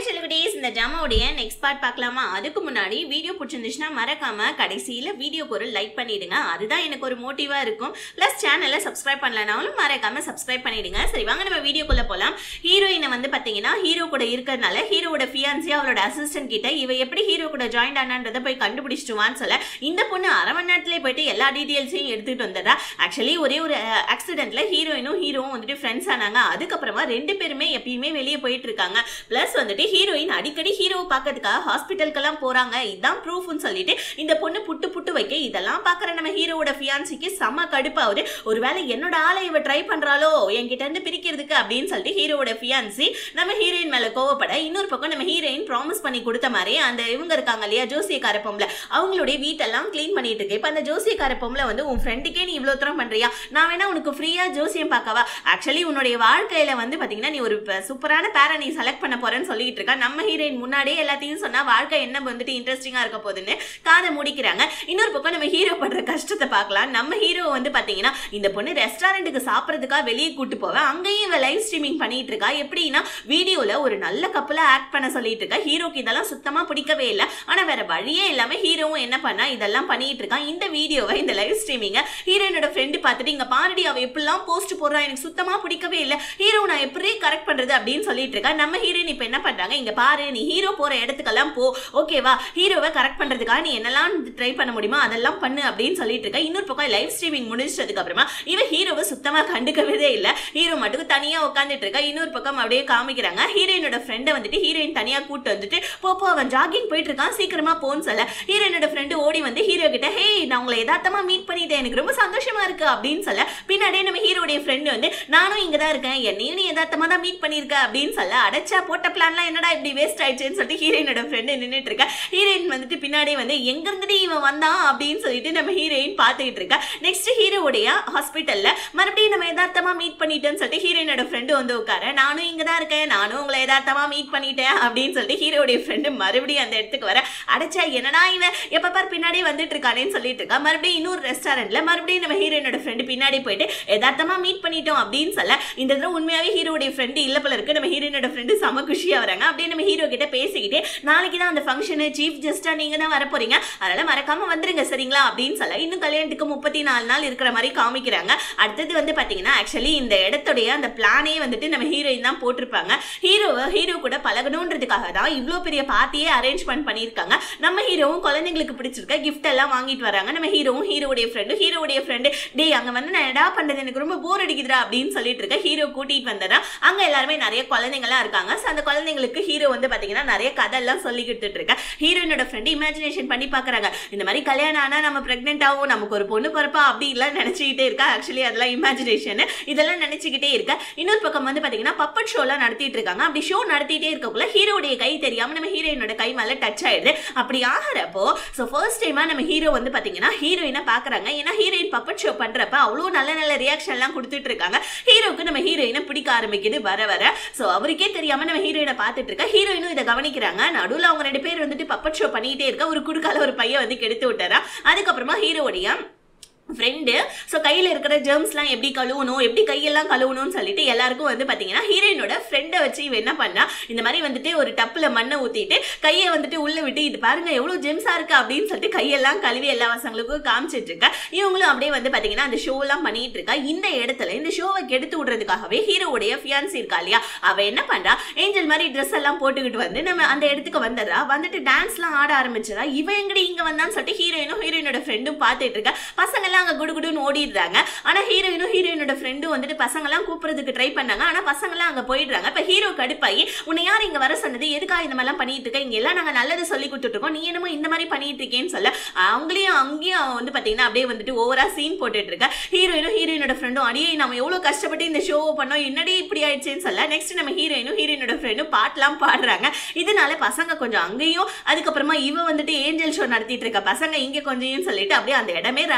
செல்லுகுடீஸ் இந்த ஜாமாவுடைய next part பார்க்கலாமா அதுக்கு முன்னாடி வீடியோ பிடிச்சிருந்துச்சுன்னா மறக்காம கடைசியில் வீடியோக்கு ஒரு லைக் பண்ணிடுங்க அதுதான் எனக்கு ஒரு மோட்டிவாக இருக்கும் ப்ளஸ் சேனலை சப்ஸ்கிரைப் பண்ணலனாலும் மறக்காம சப்ஸ்கிரைப் பண்ணிடுங்க சரி வாங்க நம்ம வீடியோக்குள்ளே போகலாம் ஹீரோயினை வந்து பார்த்தீங்கன்னா ஹீரோ கூட இருக்கிறதுனால ஹீரோவோட ஃபியான்சி அவளோட அசிஸ்டன்ட் கிட்ட இவ எப்படி ஹீரோ கூட ஜாயின் ஆனான்றதை போய் கண்டுபிடிச்சிட்டுவான்னு சொல்ல இந்த பொண்ணு அரை மணி நேரத்திலே போயிட்டு எல்லா டீட்டெயில்ஸையும் எடுத்துகிட்டு வந்துடுறா ஆக்சுவலி ஒரே ஒரு ஆக்சிடென்ட்ல ஹீரோயினும் ஹீரோவும் வந்துட்டு ஃப்ரெண்ட்ஸ் ஆனாங்க அதுக்கப்புறமா ரெண்டு பேருமே எப்பயுமே வெளியே போயிட்டு இருக்காங்க ப்ளஸ் வந்துட்டு ஹீரோயின் அடிக்கடி ஹீரோவை பார்க்கறதுக்காக ஹாஸ்பிட்டலுக்கெல்லாம் போறாங்க இதான் ப்ரூஃப்னு சொல்லிட்டு இந்த பொண்ணு புட்டு புட்டு வைக்க இதெல்லாம் பார்க்குற நம்ம ஹீரோவோட ஃபியான்சிக்கு செம்ம கடுப்பாகுது ஒருவேளை என்னோட ஆளை இவ ட்ரை பண்றாளோ என்கிட்ட இருந்து பிரிக்கிறதுக்கு அப்படின்னு சொல்லிட்டு ஹீரோவோட ஃபியான்சி நம்ம ஹீரோயின் மேல கோவப்பட இன்னொரு பக்கம் நம்ம ஹீரோயின் ப்ராமிஸ் பண்ணி கொடுத்த மாதிரி அந்த இவங்க இருக்காங்க இல்லையா ஜோசியக்கார பொம்பளை அவங்களுடைய வீட்டெல்லாம் க்ளீன் பண்ணிட்டு இருக்கு இப்போ அந்த ஜோசியக்கார பொம்பளை வந்து உன் ஃப்ரெண்டுக்கே நீ இவ்வளோ தூரம் பண்றியா நான் வேணா உனக்கு ஃப்ரீயா ஜோசியம் பார்க்கவா ஆக்சுவலி உன்னுடைய வாழ்க்கையில வந்து பாத்தீங்கன்னா நீ ஒரு ப- சூப்பரான பேரை நீ செலக்ட் பண்ண போறேன்னு சொல்லிட்டு இருக்கா நம்ம ஹீரோயின் முன்னாடியே எல்லாத்தையும் சொன்னா வாழ்க்கை என்ன வந்துட்டு இன்ட்ரெஸ்டிங்கா இருக்க போகுதுன்னு காதை முடிக்கிறாங்க இன்னொரு பக்கம் நம்ம ஹீரோ படுற கஷ்டத்தை பார்க்கலாம் நம்ம ஹீரோ வந்து பாத்தீங்கன்னா இந்த பொண்ணு ரெஸ்டாரண்ட்டுக்கு சாப்பிட்றதுக்காக வெளியே கூட்டு போவேன் அங்கேயும் இவ லைவ் ஸ்ட்ரீமிங் பண்ணிட்டு இருக்கா எப்படின்னா வீடியோல ஒரு நல்ல கப்பலா ஆக்ட் பண்ண சொல்லிட்டு இருக்கா ஹீரோக்கு இதெல்லாம் சுத்தமா பிடிக்கவே இல்லை ஆனா வேற வழியே இல்லாம ஹீரோவும் என்ன பண்ணா இதெல்லாம் பண்ணிட்டு இருக்கான் இந்த வீடியோவை இந்த லைவ் ஸ்ட்ரீமிங்க ஹீரோயினோட ஃப்ரெண்டு பார்த்துட்டு இங்க பாருடி அவ எப்படிலாம் போஸ்ட் போடுறா எனக்கு சுத்தமா பிடிக்கவே இல்லை ஹீரோ நான் எப்படி கரெக்ட் பண்றது அப்படின்னு சொல்லிட்டு இருக்கா நம்ம ஹீரோயின் இப்போ என்ன பண்றாங்க இங்க பாரு நீ ஹீரோ போற இடத்துக்கெல்லாம் போ ஓகேவா ஹீரோவை கரெக்ட் பண்றதுக்காக நீ என்னெல்லாம் ட்ரை பண்ண முடியுமோ அதெல்லாம் பண்ணு அப்படின்னு சொல்லிட்டு இருக்கா இன்னொரு பக்கம் லைவ் ஸ்ட்ரீமிங் முடிச்சதுக்கு அப்புறமா இவ ஹீரோவை சுத்தமா கண்டுக்கவே இல்லை ஹீரோ மட்டும் தனியா உட்காந்துட்டு இருக்கா இன்னொரு பக்கம் அப்படியே காமிக்கிறாங்க ஹீரோயினோட ஃப்ரெண்டை வந்துட்டு ஹீரோயின் தனியா கூட்டு வந்துட்டு போ போ அவன் ஜாகிங் போயிட்டு இருக்கான் சீக்கிரமா போன்னு சொல்ல ஹீரோயினோட ஃப்ரெண்டு ஓடி வந்து ஹீரோ கிட்ட ஹே நான் உங்களை யதார்த்தமா மீட் பண்ணிட்டேன் எனக்கு ரொம்ப சந்தோஷமா இருக்கு அப்படின்னு சொல்ல பின்னாடியே நம்ம ஹீரோடைய ஃப்ரெண்டு வந்து நானும் இங்க தான் இருக்கேன் என்னையும் நீ யதார்த்தமா தான் மீட் பண்ணிருக்க அப்படின்னு சொல்ல அடைச்சா போட்ட பிளான்லாம் என்னடா இப்படி வேஸ்ட் ஆயிடுச்சுன்னு சொல்லிட்டு ஹீரோயினோட ஃப்ரெண்டு நின்னுட்டு இருக்கா ஹீரோயின் வந்துட்டு பின்னாடியே வந்து எங்க இருந்துட்டு இவன் வந்தான் அப்படின்னு சொல்லிட்டு நம்ம ஹீரோயின் பார்த்துக்கிட்டு இருக்கா நெக்ஸ்ட் ஹீரோவுடைய ஹாஸ்பிட்டல்ல மறுபடியும் நம்ம யதார்த்தமா மீட் பண்ணிட்டேன்னு சொல்லிட்டு ஹீரோயினோட ஃப்ரெண்டு வந்து உட்கார நானும் இங்க தான் இருக்கேன் நானும் உங்களை யதார்த்தமா மீட் பண்ணிட்டேன் அப்படின்னு சொல்லிட்டு ஹீரோடைய ஃப்ரெண்டு மறுபடியும் அந்த இடத்துக்கு வர அடைச்சா என்னடா இவன் எப்ப பார் பின்னாடி வந்துட்டு இருக்கானேன்னு சொல்லிட்டு இருக்கா மறுபடியும் இன்னொரு ரெஸ்டாரண்ட்ல மறுபடியும் நம்ம ஹீரோயினோட ஃப்ரெண்டு பின்னாடி போயிட்டு யதார்த்தமா மீட் பண்ணிட்டோம் அப்படின்னு சொல்ல இந்த தடவை உண்மையாவே ஹீரோடைய ஃப்ரெண்டு இல்ல போல இருக்கு நம்ம ஹீரோயினோட ஃப்ரெண்டு செம குஷியா வராங்க அப்படியே நம்ம ஹீரோ கிட்ட பேசிக்கிட்டே நாளைக்கு தான் அந்த ஃபங்க்ஷனு சீஃப் ஜெஸ்டா நீங்க தான் வர போறீங்க அதனால மறக்காம வந்துருங்க சரிங்களா அப்படின்னு சொல்ல இன்னும் கல்யாணத்துக்கு முப்பத்தி நாலு நாள் இருக்கிற மாதிரி காமிக்கிறாங்க அடுத்தது வந்து பாத்தீங்கன்னா ஆக்சுவலி இந்த இடத்துடைய அந்த பிளானே வந்துட்டு நம்ம ஹீரோயின் தான் போட்டிருப்பாங்க ஹீரோவை ஹீரோ கூட பழகணுன்றதுக்காக தான் இவ்வளோ பெரிய பார்ட்டியே அரேஞ்ச்மெண்ட் பண்ணியிருக்காங்க நம்ம ஹீரோவும் குழந்தைங்களுக்கு பிடிச்சிருக்க கிஃப்ட் எல்லாம் வாங்கிட்டு வராங்க நம்ம ஹீரோவும் ஹீரோடைய ஃப்ரெண்டு ஹீரோடைய ஃப்ரெண்டு டேய் அங்க வந்து நான் எடா பண்றது எனக்கு ரொம்ப போர் அடிக்குதுடா அப்படின்னு சொல்லிட்டு இருக்க ஹீரோ கூட்டிட்டு வந்ததா அங்க எல்லாருமே நிறைய குழந்தைங்கலாம் இருக்காங்க ஸோ அந்த குழந்தைங்களுக்கு ஹீரோ வந்து பாத்தீங்கன்னா நிறைய கதை எல்லாம் சொல்லி கொடுத்துட்டு இருக்க ஹீரோயினோட ஃப்ரெண்டு இமேஜினேஷன் பண்ணி பாக்குறாங்க இந்த மாதிரி கல்யாணம் ஆனா நம்ம பிரெக்னென்ட் ஆகும் நமக்கு ஒரு பொண்ணு பிறப்பா அப்படி எல்லாம் நினைச்சுக்கிட்டே இருக்கா ஆக்சுவலி அதெல்லாம் இமேஜினேஷன் இதெல்லாம் நினைச்சுக்கிட்டே இருக்க இன்னொரு பக்கம் வந்து பாத்தீங்கன்னா பப்பட் ஷோலாம் நடத்திட்டு இருக்காங்க அப்படி ஷோ நடத்திட்டே இருக்கக்குள்ள ஹீரோடைய கை தெரியாம நம்ம ஹீரோயினோட கை மேல டச் ஆயிடுது அப்படி ஆகிறப்போ ஸோ ஃபர்ஸ்ட் டைமா நம்ம ஹீரோ வந்து பாத்தீங்கன்னா ஹீரோயினை பாக்குறாங்க ஏன்னா ஹீரோயின் பப்பட் ஷோ பண்றப்ப அவ்வளோ நல்ல நல்ல ரியாக்ஷன் எல்லாம் கொடுத்துட்டு இருக்காங்க ஹீரோக்கு நம்ம ஹீரோயினை பிடிக்க ஆரம்பிக்குது வர வர ஸோ அவருக்கே தெரியாம நம்ம ஹீரோயினை பார்த்துட்டு இருக்க ஹீரோயினும் இதை கவனிக்கிறாங்க நடுவில் அவங்க ரெண்டு பேர் வந்துட்டு பப்பட் ஷோ பண்ணிட்டே இருக்க ஒரு குடுக்கால ஒரு பையன் வந்து கெடுத்து விட்டாரா அதுக்கப்புறமா ஹீரோடைய ஃப்ரெண்டு ஸோ கையில் இருக்கிற ஜெர்ம்ஸ்லாம் எப்படி கழுவணும் எப்படி கையெல்லாம் கழுவணும்னு சொல்லிட்டு எல்லாருக்கும் வந்து பார்த்தீங்கன்னா ஹீரோயினோட ஃப்ரெண்டை வச்சு இவ என்ன பண்ணா இந்த மாதிரி வந்துட்டு ஒரு டப்பில் மண்ணை ஊற்றிட்டு கையை வந்துட்டு உள்ளே விட்டு இது பாருங்க எவ்வளோ ஜெம்ஸாக இருக்கு அப்படின்னு சொல்லிட்டு கையெல்லாம் கழுவி எல்லா பசங்களுக்கும் காமிச்சிட்டு இருக்கா இவங்களும் அப்படியே வந்து பார்த்தீங்கன்னா அந்த ஷோலாம் பண்ணிட்டு இருக்கா இந்த இடத்துல இந்த ஷோவை கெடுத்து விடுறதுக்காகவே ஹீரோவுடைய ஃபியான்சி இருக்கா இல்லையா அவ என்ன பண்றா ஏஞ்சல் மாதிரி ட்ரெஸ் எல்லாம் போட்டுக்கிட்டு வந்து நம்ம அந்த இடத்துக்கு வந்துடுறா வந்துட்டு டான்ஸ்லாம் ஆட ஆரம்பிச்சிடா இவ எங்கடி இங்க வந்தான்னு சொல்லிட்டு ஹீரோயினும் ஹீரோயினோட ஃப்ரெண்டும் பார்த்துட்டு இருக்கா பசங்க எல்லாம் அங்க குடுகுடுன்னு ஓடிடுறாங்க ஆனா ஹீரோயினும் ஹீரோயினோட ஃப்ரெண்டும் வந்துட்டு பசங்க எல்லாம் கூப்பிடுறதுக்கு ட்ரை பண்ணாங்க ஆனா பசங்க எல்லாம் அங்க போயிடுறாங்க இப்ப ஹீரோ கடுப்பாயி உன்னை யார் இங்க வர சொன்னது எதுக்காக இந்த மாதிரிலாம் பண்ணிட்டு இருக்க இங்க எல்லாம் நாங்க நல்லது சொல்லி கொடுத்துட்டு இருக்கோம் நீ என்னமோ இந்த மாதிரி பண்ணிட்டு இருக்கேன்னு சொல்ல அவங்களையும் அங்கேயும் அவன் வந்து பாத்தீங்கன்னா அப்படியே வந்துட்டு ஓவரா சீன் போட்டுட்டு இருக்க ஹீரோயினும் ஹீரோயினோட ஃப்ரெண்டும் அடியே நம்ம எவ்வளவு கஷ்டப்பட்டு இந்த ஷோவை பண்ணோம் என்னடி இப்படி ஆயிடுச்சுன்னு சொல்ல நெக்ஸ்ட் நம்ம ஹீரோயினும் ஹீரோயினோட ஃப்ரெண்டும் பாட்டெல்லாம் பாடுறாங்க இதனால பசங்க கொஞ்சம் அங்கேயும் அதுக்கப்புறமா இவ வந்துட்டு ஏஞ்சல் ஷோ நடத்திட்டு இருக்க பசங்க இங்க கொஞ்சம் சொல்லிட்டு அப்படியே அந்த இடமே ரணகலமா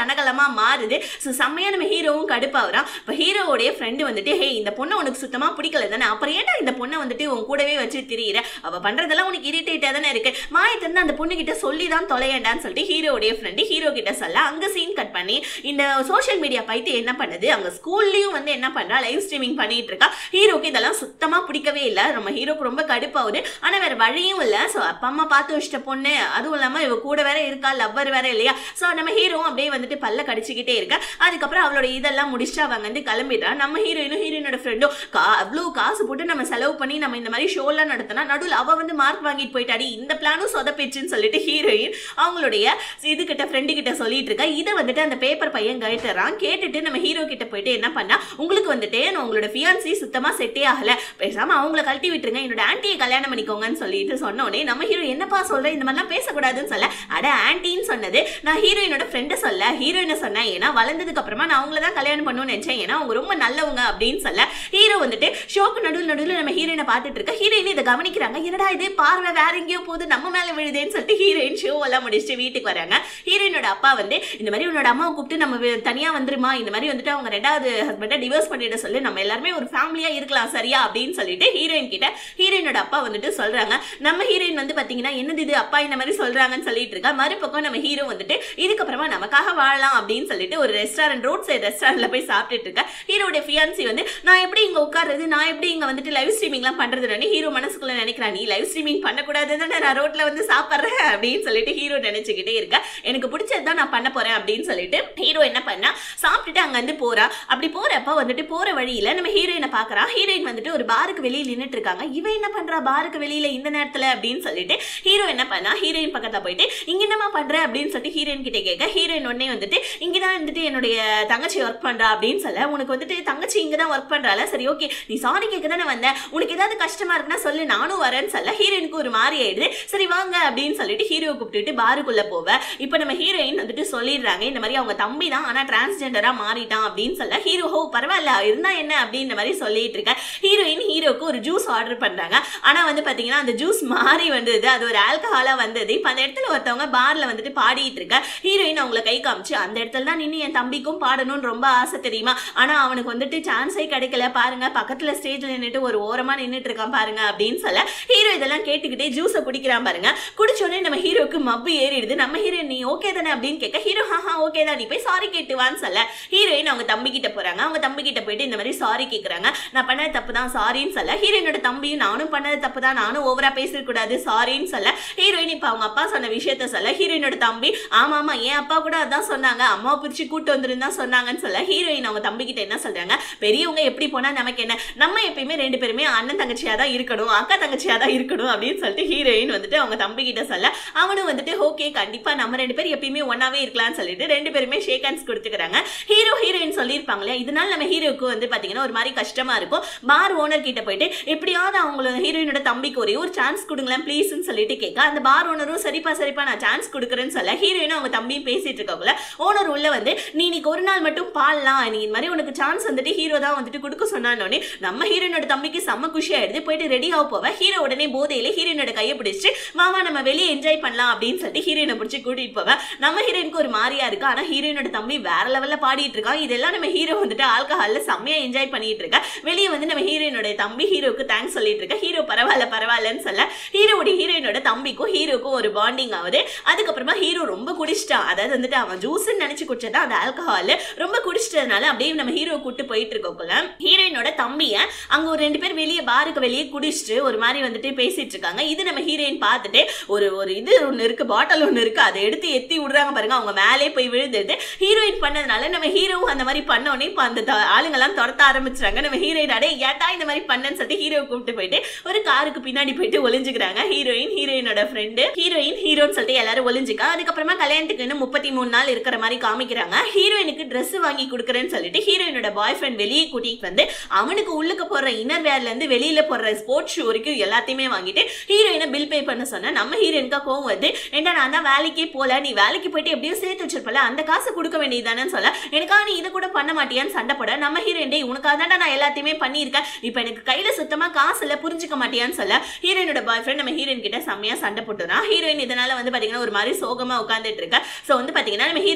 மாறுது ஸோ செம்மையா நம்ம ஹீரோவும் கடுப்பாகிறான் இப்போ ஹீரோவுடைய ஃப்ரெண்டு வந்துட்டு ஹே இந்த பொண்ணை உனக்கு சுத்தமா பிடிக்கல தானே அப்புறம் ஏன்டா இந்த பொண்ணை வந்துட்டு உன் கூடவே வச்சு திரியிற அவ பண்றதெல்லாம் உனக்கு இரிட்டேட்டா தானே இருக்கு மாய திறந்து அந்த பொண்ணு கிட்ட சொல்லி தான் தொலையண்டான்னு சொல்லிட்டு ஹீரோவுடைய ஃப்ரெண்டு ஹீரோ கிட்ட சொல்ல அங்க சீன் கட் பண்ணி இந்த சோஷியல் மீடியா பைத்து என்ன பண்ணுது அவங்க ஸ்கூல்லயும் வந்து என்ன பண்றா லைவ் ஸ்ட்ரீமிங் பண்ணிட்டு இருக்கா ஹீரோக்கு இதெல்லாம் சுத்தமா பிடிக்கவே இல்லை நம்ம ஹீரோக்கு ரொம்ப கடுப்பாகுது ஆனா வேற வழியும் இல்ல ஸோ அப்பா அம்மா பார்த்து வச்சிட்ட பொண்ணு அதுவும் இல்லாம இவ கூட வேற இருக்கா லவ்வர் வேற இல்லையா ஸோ நம்ம ஹீரோவும் அப்படியே வந்துட்டு பல்ல கடிச்சுக்கிட்டே இருக்க அதுக்கப்புறம் அவளோட இதெல்லாம் முடிச்சுட்டு அவங்க வந்து கிளம்பிடுறா நம்ம ஹீரோயினும் ஹீரோயினோட ஃப்ரெண்டும் கா அவ்வளோ காசு போட்டு நம்ம செலவு பண்ணி நம்ம இந்த மாதிரி ஷோலாம் நடத்தினா நடுவில் அவ வந்து மார்க் வாங்கிட்டு போயிட்டாடி இந்த பிளானும் சொதப்பிச்சுன்னு சொல்லிட்டு ஹீரோயின் அவங்களுடைய இது கிட்ட ஃப்ரெண்டு கிட்ட சொல்லிட்டு இருக்கா இதை வந்துட்டு அந்த பேப்பர் பையன் கேட்டுறான் கேட்டுட்டு நம்ம ஹீரோ கிட்ட போயிட்டு என்ன பண்ணா உங்களுக்கு வந்துட்டு நான் உங்களோட ஃபியான்சி சுத்தமா செட்டே ஆகல பேசாம அவங்கள கழட்டி விட்டுருங்க என்னோட ஆன்ட்டியை கல்யாணம் பண்ணிக்கோங்கன்னு சொல்லிட்டு சொன்ன உடனே நம்ம ஹீரோ என்னப்பா சொல்ற இந்த மாதிரிலாம் பேசக்கூடாதுன்னு சொல்ல அட ஆன்ட்டின்னு சொன்னது நான் ஹீரோயினோட ஃப்ரெண்டை சொல்ல ஹீரோயினை சொன்னேன் ஏன்னா வளர்ந்ததுக்கு அப்புறமா நான் அவங்கள தான் கல்யாணம் பண்ணணும்னு நினைச்சேன் ஏன்னா அவங்க ரொம்ப நல்லவங்க அப்படின்னு சொல்ல ஹீரோ வந்துட்டு ஷோக்கு நடுவில் நடுவில் நம்ம ஹீரோயினை பார்த்துட்டு இருக்க ஹீரோயின் இதை கவனிக்கிறாங்க என்னடா இது பார்வை வேற எங்கேயோ போகுது நம்ம மேல விழுதேன்னு சொல்லிட்டு ஹீரோயின் ஷோ எல்லாம் முடிச்சுட்டு வீட்டுக்கு வராங்க ஹீரோயினோட அப்பா வந்து இந்த மாதிரி உன்னோட அம்மாவை கூப்பிட்டு நம்ம வே- தனியா வந்துருமா இந்த மாதிரி வந்துட்டு அவங்க ரெண்டாவது ஹஸ்பண்டை டிவோர்ஸ் பண்ணிட சொல்லி நம்ம எல்லாருமே ஒரு ஃபேமிலியா இருக்கலாம் சரியா அப்படின்னு சொல்லிட்டு ஹீரோயின் கிட்ட ஹீரோயினோட அப்பா வந்துட்டு சொல்றாங்க நம்ம ஹீரோயின் வந்து பாத்தீங்கன்னா என்னது இது அப்பா இந்த மாதிரி சொல்றாங்கன்னு சொல்லிட்டு இருக்கா மறுபக்கம் நம்ம ஹீரோ வந்துட்டு இதுக்கப்புறமா நமக்காக வாழலாம் அப்படின்னு சொல்லிட்டு ஒரு ரெஸ்டாரண்ட் ரோட் சைடு ரெஸ்டாரண்ட்ல போய் சாப்பிட்டுட்டு இருக்க ஹீரோட ஃபியான்சி வந்து நான் எப்படி இங்க உட்கார்றது நான் எப்படி இங்க வந்துட்டு லைவ் ஸ்ட்ரீமிங்லாம் பண்றதுன்னு ஹீரோ மனசுக்குள்ள நினைக்கிறான் நீ லைவ் ஸ்ட்ரீமிங் பண்ணக்கூடாதுன்னு நான் ரோட்ல வந்து சாப்பிட்றேன் அப்படின்னு சொல்லிட்டு ஹீரோ நினைச்சுக்கிட்டே இருக்க எனக்கு பிடிச்சது தான் நான் பண்ண போறேன் அப்படின்னு சொல்லிட்டு ஹீரோ என்ன பண்ணா சாப்பிட்டுட்டு அங்க வந்து போறா அப்படி போறப்ப வந்துட்டு போற வழியில நம்ம ஹீரோயினை பாக்குறா ஹீரோயின் வந்துட்டு ஒரு பாருக்கு வெளியே நின்னுட்டு இருக்காங்க இவ என்ன பண்றா பாருக்கு வெளியில இந்த நேரத்துல அப்படின்னு சொல்லிட்டு ஹீரோ என்ன பண்ணா ஹீரோயின் பக்கத்துல போயிட்டு இங்க என்னமா பண்ற அப்படின்னு சொல்லிட்டு ஹீரோயின் கிட்ட கேட்க ஹீரோயின் உடனே வந்துட்டு இங்கதான் வந்துட்டு என்னுடைய தங்கச்சி ஒர்க் பண்றா அப்படின்னு சொல்ல உனக்கு வந்துட்டு தங்கச்சி இங்கதான் ஒர்க் பண்றால சரி ஓகே நீ சாரி கேட்க தானே வந்த உனக்கு ஏதாவது கஷ்டமா இருக்குன்னா சொல்லு நானும் வரேன்னு சொல்ல ஹீரோயினுக்கு ஒரு மாதிரி ஆயிடுது சரி வாங்க அப்படின்னு சொல்லிட்டு ஹீரோ கூப்பிட்டுட்டு பாருக்குள்ள போவ இப்போ நம்ம ஹீரோயின் வந்துட்டு சொல்லிடுறாங்க இந்த மாதிரி அவங்க தம்பி தான் ஆனா டிரான்ஸ்ஜெண்டரா மாறிட்டான் அப்படின்னு சொல்ல ஹீரோ ஹோ பரவாயில்ல இருந்தா என்ன அப்படின்ற மாதிரி சொல்லிட்டு இருக்க ஹீரோயின் ஹீரோக்கு ஒரு ஜூஸ் ஆர்டர் பண்றாங்க ஆனா வந்து பாத்தீங்கன்னா அந்த ஜூஸ் மாறி வந்தது அது ஒரு ஆல்கஹாலா வந்தது இப்போ அந்த இடத்துல ஒருத்தவங்க பார்ல வந்துட்டு பாடிட்டு இருக்க ஹீரோயின் அவங்கள கை காமிச்சு அந்த இடத்துல தான் நின்று என் தம்பிக்கும் பாடணும்னு ரொம்ப ஆசை தெரியுமா ஆனா அவனுக்கு வந்துட்டு சான்ஸே கிடைக்கல பாருங்க பக்கத்துல ஸ்டேஜ்ல நின்னுட்டு ஒரு ஓரமா நின்னுட்டு இருக்கான் பாருங்க அப்படின்னு சொல்ல ஹீரோ இதெல்லாம் கேட்டுக்கிட்டே ஜூஸை குடிக்கிறான் பாருங்க குடிச்ச உடனே நம்ம ஹீரோக்கு மப்பு ஏறிடுது நம்ம ஹீரோயின் நீ ஓகே தானே அப்படின்னு கேட்க ஹீரோ ஹாஹா ஓகே தான் நீ போய் சாரி கேட்டுவான்னு சொல்ல ஹீரோயின் அவங்க தம்பி கிட்ட போறாங்க அவங்க தம்பி கிட்ட போயிட்டு இந்த மாதிரி சாரி கேக்குறாங்க நான் பண்ணது தப்பு தான் சாரின்னு சொல்ல ஹீரோயினோட தம்பியும் நானும் பண்ணது தப்பு தான் நானும் ஓவரா பேசக்கூடாது சாரின்னு சொல்ல ஹீரோயின் இப்ப அவங்க அப்பா சொன்ன விஷயத்த சொல்ல ஹீரோயினோட தம்பி ஆமா ஆமா என் அப்பா கூட அதான் சொன்னாங்க அம்மாவை பிரிச்சு கூட்டு வந்துருந்தா சொன்னாங்கன்னு சொல்ல ஹீரோயின் அவங்க தம்பி கிட்ட என்ன சொல்றாங்க பெரியவங்க எப்படி போனா நமக்கு என்ன நம்ம எப்பயுமே ரெண்டு பேருமே அண்ணன் தங்கச்சியா தான் இருக்கணும் அக்கா தங்கச்சியா தான் இருக்கணும் அப்படின்னு சொல்லிட்டு ஹீரோயின் வந்துட்டு அவங்க தம்பி கிட்ட சொல்ல அவனும் வந்துட்டு ஓகே கண்டிப்பா நம்ம ரெண்டு பேரும் எப்பயுமே ஒன்னாவே இருக்கலாம்னு சொல்லிட்டு ரெண்டு பேருமே ஷேக் ஹேண்ட்ஸ் கொடுத்துக்கிறாங்க ஹீரோ ஹீரோயின் சொல்லியிருப்பாங்க இல்லையா இதனால நம்ம ஹீரோக்கு வந்து பாத்தீங்கன்னா ஒரு மாதிரி கஷ்டமா இருக்கும் பார் ஓனர் கிட்ட போயிட்டு எப்படியாவது அவங்களோட ஹீரோயினோட தம்பிக்கு ஒரே ஒரு சான்ஸ் கொடுங்களேன் ப்ளீஸ்னு சொல்லிட்டு கேட்க அந்த பார் ஓனரும் சரிப்பா சரிப்பா நான் சான்ஸ் கொடுக்குறேன்னு சொல்ல ஹீரோயினும் அவங்க தம்பியும் பேசிட்டு இருக்கக்குள்ள ஓனர் உள்ள வந்து நீ இன்னைக்கு ஒரு நாள் மட்டும் பாடலாம் நீ இந்த மாதிரி உனக்கு சான்ஸ் வந்துட்டு ஹீரோ தான் வந்துட்டு கொடுக்க சொன்னானோடனே நம்ம ஹீரோயினோட தம்பிக்கு செம்ம குஷி ஆயிடுது போயிட்டு ரெடி ஆக போவ ஹீரோ உடனே போதையில ஹீரோயினோட கையை பிடிச்சிட்டு மாமா நம்ம வெளியே என்ஜாய் பண்ணலாம் அப்படின்னு சொல்லிட்டு ஹீரோயினை பிடிச்சி கூட்டிட்டு போவேன் நம்ம ஹீரோயினுக்கு ஒரு மாதிரியா இருக்கு ஆனா ஹீரோயினோட தம்பி வேற லெவல்ல பாடிட்டு இருக்கான் இதெல்லாம் நம்ம ஹீரோ வந்துட்டு ஆல்கஹால்ல செம்மையா என்ஜாய் பண்ணிட்டு இருக்க வெளியே வந்து நம்ம ஹீரோயினோட தம்பி ஹீரோக்கு தேங்க்ஸ் சொல்லிட்டு இருக்க ஹீரோ பரவாயில்ல பரவாயில்லன்னு சொல்ல ஹீரோவுடைய ஹீரோயினோட தம்பிக்கும் ஹீரோக்கும் ஒரு பாண்டிங் ஆகுது அதுக்கப்புறமா ஹீரோ ரொம்ப குடிச்சிட்டான் அதாவது வந்துட்டு அவன் ஜூஸ்ன்னு நினைச்சு குடிச்சதா அந்த ஆல்கஹால் ரொம்ப குடிச்சிட்டதுனால அப்படியே நம்ம ஹீரோ கூட்டு போயிட்டு இருக்கோக்குள்ள ஹீரோயினோட தம்பிய அங்க ஒரு ரெண்டு பேர் வெளியே பாருக்கு வெளியே குடிச்சிட்டு ஒரு மாதிரி வந்துட்டு பேசிட்டு இருக்காங்க இது நம்ம ஹீரோயின் பார்த்துட்டு ஒரு ஒரு இது ஒன்று இருக்கு பாட்டில் ஒன்று இருக்கு அதை எடுத்து எத்தி விடுறாங்க பாருங்க அவங்க மேலே போய் விழுந்துட்டு ஹீரோயின் பண்ணதுனால நம்ம ஹீரோவும் அந்த மாதிரி பண்ண உடனே இப்போ அந்த த- ஆளுங்கெல்லாம் துரத்த ஆரம்பிச்சுறாங்க நம்ம ஹீரோயின் அடே ஏட்டா இந்த மாதிரி பண்ணேன்னு சொல்லிட்டு ஹீரோ கூப்பிட்டு போயிட்டு ஒரு காருக்கு பின்னாடி போயிட்டு ஒளிஞ்சுக்கிறாங்க ஹீரோயின் ஹீரோயினோட ஃப்ரெண்டு ஹீரோயின் ஹீரோன்னு சொல்லிட்டு எல்லாரும் ஒளிஞ்சுக்க அதுக்கப்புறமா கல்யாணத்துக்கு இன்னும் முப்பத்தி மூணு நாள் இருக்கிற மாதிரி காமிக்கிறாங்க ஹீரோயினுக்கு Dress வாங்கி கொடுக்குறேன்னு சொல்லிட்டு ஹீரோயினோட பாய் ஃப்ரெண்ட் வெளியே கூட்டிட்டு வந்து அவனுக்கு உள்ளுக்கு போடுற இன்னர் வேர்ல இருந்து வெளியில போடுற ஸ்போர்ட்ஸ் ஷூ வரைக்கும் எல்லாத்தையுமே வாங்கிட்டு ஹீரோயினை பில் பே பண்ண சொன்னா நம்ம ஹீரோயினுக்கா கோவம் வருது ஏன்டா நான் தான் வேலைக்கே போல நீ வேலைக்கு போயிட்டு எப்படியும் சேர்த்து வச்சிருப்பல அந்த காசு கொடுக்க வேண்டியதானேன்னு சொல்ல எனக்கா நீ இதை கூட பண்ண மாட்டியான்னு சண்டை போட நம்ம ஹீரோயின் டேய் உனக்காக தான்டா நான் எல்லாத்தையுமே பண்ணியிருக்கேன் இப்போ எனக்கு கையில சுத்தமா காசு இல்ல புரிஞ்சுக்க மாட்டியான்னு சொல்ல ஹீரோயினோட பாய் ஃப்ரெண்ட் நம்ம ஹீரோயின் கிட்ட செம்மையா சண்டை போட்டுறான் ஹீரோயின் இதனால வந்து பாத்தீங்கன்னா ஒரு மாதிரி சோகமா உட்காந்துட்டு இருக்க ஸோ வந்து பாத்தீங்கன்னா நம்ம ஹீரோயினோட ஃப்ரெண்ட்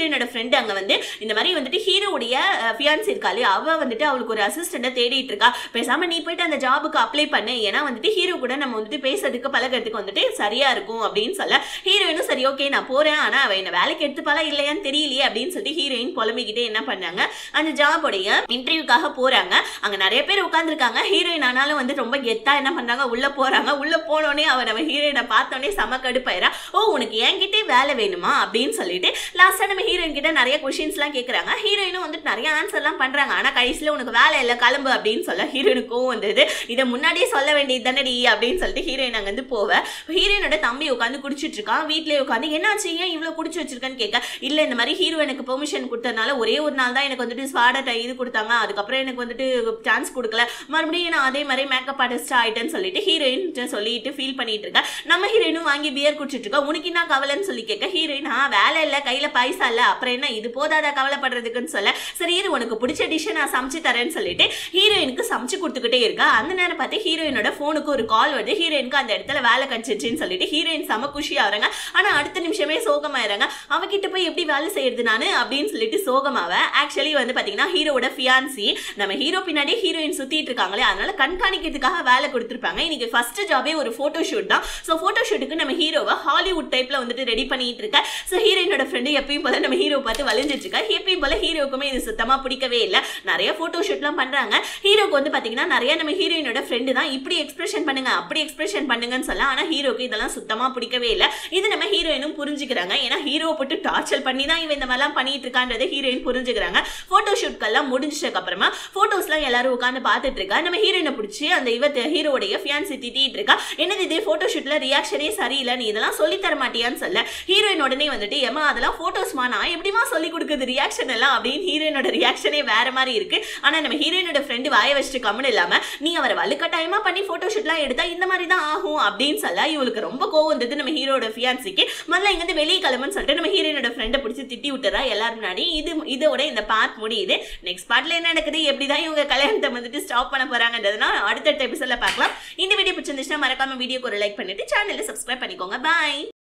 ஃப்ரெண்டு அங்க வந்து இந்த மாதிரி வந்துட்டு ஹீரோவுடைய ஃபியான்ஸ் இருக்காளே அவ வந்துட்டு அவளுக்கு ஒரு அசிஸ்டண்ட்டை தேடிட்டு இருக்கா பேசாம நீ போயிட்டு அந்த ஜாபுக்கு அப்ளை பண்ணு ஏன்னா வந்துட்டு ஹீரோ கூட நம்ம வந்துட்டு பேசுறதுக்கு பழகிறதுக்கு வந்துட்டு சரியா இருக்கும் அப்படின்னு சொல்ல ஹீரோயினும் சரி ஓகே நான் போறேன் ஆனா அவ என்ன வேலைக்கு எடுத்துப்பாளா இல்லையான்னு தெரியலையே அப்படின்னு சொல்லிட்டு ஹீரோயின் புலம்பிக்கிட்டே என்ன பண்ணாங்க அந்த ஜாபுடைய இன்டர்வியூக்காக போறாங்க அங்க நிறைய பேர் உட்காந்துருக்காங்க ஹீரோயின் ஆனாலும் வந்து ரொம்ப கெத்தா என்ன பண்றாங்க உள்ள போறாங்க உள்ள போனோடனே அவ நம்ம ஹீரோயினை பார்த்தோன்னே செம கடுப்பாயிரா ஓ உனக்கு என்கிட்டே வேலை வேணுமா அப்படின்னு சொல்லிட்டு லாஸ்டா நம்ம ஹீரோயின் கிட்ட நிறைய கொஸ்டின்ஸ்லாம் கேட்கறாங்க ஹீரோயினும் வந்துட்டு நிறைய ஆன்சர்லாம் பண்றாங்க ஆனா கடைசியில உனக்கு வேலை இல்லை கிளம்பு அப்படின்னு சொல்ல ஹீரோயினுக்கும் வந்தது இதை முன்னாடியே சொல்ல வேண்டியது தானடி அப்படின்னு சொல்லிட்டு ஹீரோயின் அங்க வந்து போவ ஹீரோயினோட தம்பி உட்காந்து குடிச்சிட்டு இருக்கான் வீட்லயே உட்காந்து என்னாச்சு ஏன் இவ்வளவு குடிச்சு வச்சிருக்கேன்னு கேட்க இல்ல இந்த மாதிரி ஹீரோ எனக்கு பெர்மிஷன் கொடுத்ததுனால ஒரே ஒரு நாள் தான் எனக்கு வந்துட்டு ஸ்வாட இது கொடுத்தாங்க அதுக்கப்புறம் எனக்கு வந்துட்டு சான்ஸ் கொடுக்கல மறுபடியும் நான் அதே மாதிரி மேக்கப் ஆர்டிஸ்ட் ஆயிட்டேன்னு சொல்லிட்டு ஹீரோயின் சொல்லிட்டு ஃபீல் பண்ணிட்டு இருக்கேன் நம்ம ஹீரோயினும் வாங்கி பியர் குடிச்சிட்டு இருக்கா உனக்கு என்ன கவலைன்னு சொல்லி கேட்க ஹீரோயின் ஆ வேலை இல்ல கையில பைசா இல்ல அப்புறம் என்ன இது போதாதா கவலைப்படுறதுக்குன்னு சொல்ல சரி இரு உனக்கு பிடிச்ச டிஷ்ஷை நான் சமைச்சு தரேன்னு சொல்லிட்டு ஹீரோயினுக்கு சமைச்சு கொடுத்துக்கிட்டே இருக்கா அந்த நேரம் பார்த்து ஹீரோயினோட ஃபோனுக்கு ஒரு கால் வருது ஹீரோயினுக்கு அந்த இடத்துல வேலை கிடைச்சிருச்சுன்னு சொல்லிட்டு ஹீரோயின் செம குஷி ஆகுறாங்க ஆனா அடுத்த நிமிஷமே சோகமாயிறாங்க அவகிட்ட போய் எப்படி வேலை செய்யறது நானு அப்படின்னு சொல்லிட்டு சோகமாவ ஆக்சுவலி வந்து பாத்தீங்கன்னா ஹீரோவோட ஃபியான்சி நம்ம ஹீரோ பின்னாடி ஹீரோயின் சுத்திட்டு இருக்காங்களே அதனால கண்காணிக்கிறதுக்காக வேலை கொடுத்துருப்பாங்க இன்னைக்கு ஃபர்ஸ்ட் ஜாபே ஒரு போட்டோ ஷூட் தான் ஸோ போட்டோ ஷூட்டுக்கு நம்ம ஹீரோவை ஹாலிவுட் டைப்ல வந்துட்டு ரெடி பண்ணிட்டு இருக்க ஸோ ஹீரோயினோட ஃப்ரெண்டு எப்பயும் போல நம்ம ஹீரோ பார்த்து வலிஞ்சிட்டு இருக்கா எப்பயும் போல ஹீரோக்குமே இது சுத்தமா பிடிக்கவே இல்லை நிறைய போட்டோ ஷூட்லாம் பண்றாங்க ஹீரோக்கு வந்து பாத்தீங்கன்னா நிறைய நம்ம ஹீரோயினோட ஃப்ரெண்டு தான் இப்படி எக்ஸ்பிரஷன் பண்ணுங்க அப்படி எக்ஸ்பிரஷன் பண்ணுங்கன்னு சொல்ல ஆனா ஹீரோக்கு இதெல்லாம் சுத்தமா பிடிக்கவே இல்லை இது நம்ம ஹீரோயினும் புரிஞ்சுக்கிறாங்க ஏன்னா ஹீரோவை போட்டு டார்ச்சர் பண்ணி தான் இவன் இந்த மாதிரிலாம் பண்ணிட்டு இருக்கான்றதை ஹீரோயின் புரிஞ்சுக்கிறாங்க போட்டோ ஷூட்கெல்லாம் முடிஞ்சதுக்கு அப்புறமா போட்டோஸ்லாம் எல்லாரும் உட்காந்து பார்த்துட்டு இருக்கா நம்ம ஹீரோயினை பிடிச்சி அந்த இவ ஹீரோடைய ஃபியான்சி திட்டிட்டு இருக்கா என்னது இதே போட்டோ ஷூட்ல ரியாக்ஷனே சரியில்லை நீ இதெல்லாம் சொல்லி தர மாட்டியான்னு சொல்ல ஹீரோயின் உடனே வந்துட்டு ஏமா அதெல்லாம் போட்டோஸ்மா நான் எப்படிமா சொல்லி கொடுக்குறது ரியாக்ஷன் எல்லாம் அப்படின்னு ஹீரோயினோட ரியாக்ஷனே வேற மாதிரி இருக்கு ஆனா நம்ம ஹீரோயினோட ஃப்ரெண்டு வாய வச்சுட்டு கம்மன் இல்லாம நீ அவரை வலுக்கட்டாயமா பண்ணி போட்டோ ஷூட்லாம் எடுத்தா இந்த மாதிரி தான் ஆகும் அப்படின்னு சொல்ல இவளுக்கு ரொம்ப கோவம் வந்தது நம்ம ஹீரோட ஃபியான்சிக்கு முதல்ல இங்க இருந்து வெளியே கிளம்புன்னு சொல்லிட்டு நம்ம ஹீரோயினோட ஃப்ரெண்டை பிடிச்சி திட்டி விட்டுறா எல்லாரும் முன்னாடி இது இதோட இந்த பார்ட் முடியுது நெக்ஸ்ட் பார்ட்ல என்ன நடக்குது எப்படிதான் இவங்க கல்யாணத்தை வந்துட்டு ஸ்டாப் பண்ண போறாங்கன்றதுனா அடுத்தடுத்த எபிசோட்ல பார்க்கலாம் இந்த வீடியோ பிடிச்சிருந்துச்சுன்னா மறக்காம வீடியோக்கு ஒரு லைக் பண்ணிட்டு சேனலை சப்ஸ்கிரைப் பண்ணிக்கோங்க பாய்